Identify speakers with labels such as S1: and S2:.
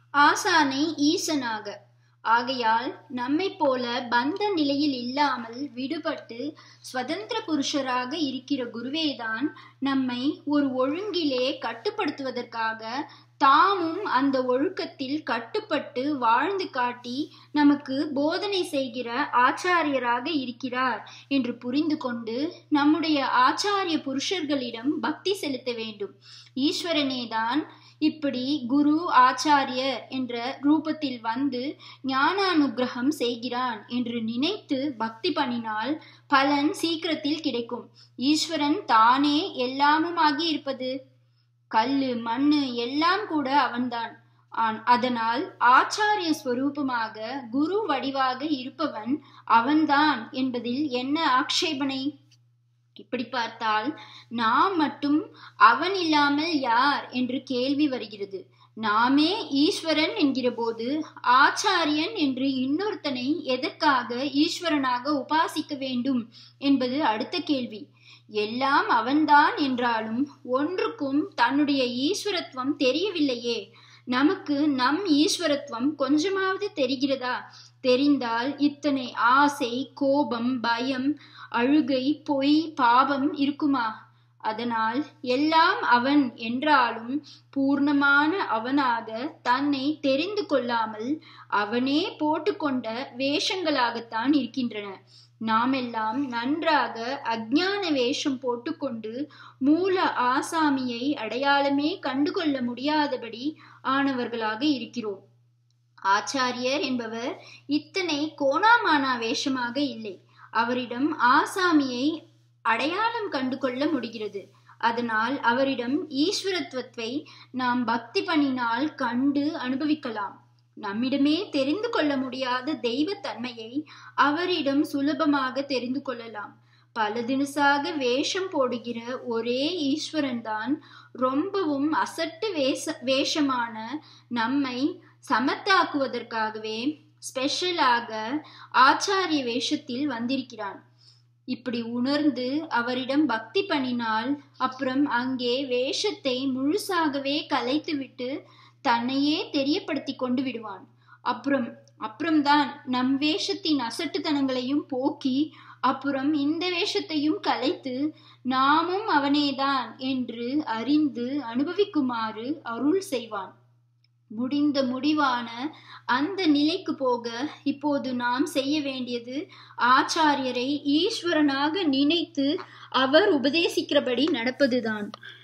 S1: ஆசானை ஈசனாக ஆகையால் நம்மை போல பந்த நிலையில் இல்லாமல் விடுபட்டு ஸ்வதந்திர புருஷராக இருக்கிற குருவேதான் நம்மை ஒரு ஒழுங்கிலே கட்டுப்படுத்துவதற்காக தாமும் அந்த ஒழுக்கத்தில் கட்டுப்பட்டு வாழ்ந்து காட்டி நமக்கு போதனை செய்கிற ஆச்சாரியராக இருக்கிறார் என்று புரிந்து கொண்டு நம்முடைய ஆச்சாரிய புருஷர்களிடம் பக்தி செலுத்த வேண்டும் ஈஸ்வரனேதான் இப்படி குரு ஆச்சாரியர் என்ற ரூபத்தில் வந்து ஞானானுகிரகம் செய்கிறான் என்று நினைத்து பக்தி பண்ணினால் பலன் சீக்கிரத்தில் கிடைக்கும் ஈஸ்வரன் தானே எல்லாமுமாகி இருப்பது கல்லு மண்ணு எல்லாம் கூட அவன்தான் அதனால் ஆச்சாரிய ஸ்வரூபமாக குரு வடிவாக இருப்பவன் அவன்தான் என்பதில் என்ன ஆக்ஷேபனை இப்படி பார்த்தால் நாம் மட்டும் அவன் இல்லாமல் யார் என்று கேள்வி வருகிறது நாமே ஈஸ்வரன் என்கிற போது ஆச்சாரியன் என்று இன்னொருத்தனை எதற்காக ஈஸ்வரனாக உபாசிக்க வேண்டும் என்பது அடுத்த கேள்வி எல்லாம் அவன்தான் என்றாலும் ஒன்றுக்கும் தன்னுடைய ஈஸ்வரத்துவம் தெரியவில்லையே நமக்கு நம் ஈஸ்வரத்துவம் கொஞ்சமாவது தெரிகிறதா தெரிந்தால் இத்தனை ஆசை கோபம் பயம் அழுகை பொய் பாவம் இருக்குமா அதனால் எல்லாம் அவன் என்றாலும் பூர்ணமான அவனாக தன்னை தெரிந்து கொள்ளாமல் அவனே போட்டுக்கொண்ட வேஷங்களாகத்தான் இருக்கின்றன நாமெல்லாம் நன்றாக அஜ்ஞான வேஷம் போட்டுக்கொண்டு மூல ஆசாமியை அடையாளமே கண்டுகொள்ள முடியாதபடி ஆனவர்களாக இருக்கிறோம் ஆச்சாரியர் என்பவர் இத்தனை கோணாமானா வேஷமாக இல்லை அவரிடம் ஆசாமியை அடையாளம் கண்டு கொள்ள முடிகிறது அதனால் அவரிடம் ஈஸ்வரத்துவத்தை நாம் பக்தி பண்ணினால் கண்டு அனுபவிக்கலாம் நம்மிடமே தெரிந்து கொள்ள முடியாத தெய்வ தன்மையை அவரிடம் சுலபமாக தெரிந்து கொள்ளலாம் பல தினசாக வேஷம் போடுகிற ஒரே ஈஸ்வரன் தான் ரொம்பவும் அசட்டு வேஷ வேஷமான நம்மை சமத்தாக்குவதற்காகவே ஸ்பெஷலாக ஆச்சாரிய வேஷத்தில் வந்திருக்கிறான் இப்படி உணர்ந்து அவரிடம் பக்தி பண்ணினால் அப்புறம் அங்கே வேஷத்தை முழுசாகவே கலைத்துவிட்டு தன்னையே தெரியப்படுத்தி கொண்டு விடுவான் அப்புறம் அப்புறம்தான் நம் வேஷத்தின் அசட்டுத்தனங்களையும் போக்கி அப்புறம் இந்த வேஷத்தையும் கலைத்து நாமும் அவனேதான் என்று அறிந்து அனுபவிக்குமாறு அருள் செய்வான் முடிந்த முடிவான அந்த நிலைக்கு போக இப்போது நாம் செய்ய வேண்டியது ஆச்சாரியரை ஈஸ்வரனாக நினைத்து அவர் உபதேசிக்கிறபடி நடப்பதுதான்